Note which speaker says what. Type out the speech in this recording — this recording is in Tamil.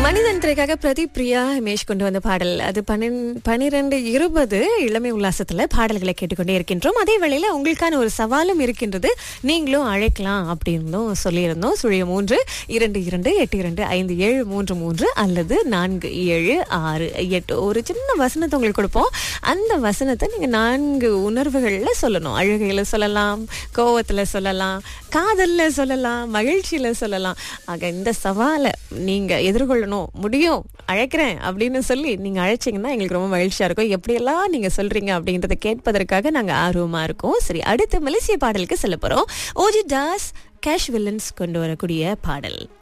Speaker 1: மனிதன் திரைக்காக பிரதீப் பிரியா ஹிமேஷ் கொண்டு வந்த பாடல் அது பன்னிரண்டு பனிரெண்டு இருபது இளமை உல்லாசத்துல பாடல்களை கேட்டுக்கொண்டே இருக்கின்றோம் அதே வேளையில உங்களுக்கான ஒரு சவாலும் இருக்கின்றது நீங்களும் அழைக்கலாம் அப்படின்னும் சொல்லியிருந்தோம் சுழிய மூன்று இரண்டு இரண்டு எட்டு இரண்டு ஐந்து ஏழு மூன்று மூன்று அல்லது நான்கு ஏழு ஆறு எட்டு ஒரு சின்ன வசனத்தை உங்களுக்கு கொடுப்போம் அந்த வசனத்தை நீங்க நான்கு உணர்வுகள்ல சொல்லணும் அழுகையில சொல்லலாம் கோவத்துல சொல்லலாம் காதல்ல சொல்லலாம் மகிழ்ச்சியில சொல்லலாம் ஆக இந்த சவாலை நீங்க எதிர்கொள்ளணும் முடியும் அழைக்கிறேன் அப்படின்னு சொல்லி நீங்க அழைச்சீங்கன்னா எங்களுக்கு ரொம்ப மகிழ்ச்சியா இருக்கும் எப்படியெல்லாம் நீங்க சொல்றீங்க அப்படின்றத கேட்பதற்காக நாங்க ஆர்வமா இருக்கோம் சரி அடுத்து மலேசிய பாடலுக்கு செல்ல போறோம் ஓஜி தாஸ் கேஷ் வில்லன்ஸ் கொண்டு வரக்கூடிய பாடல்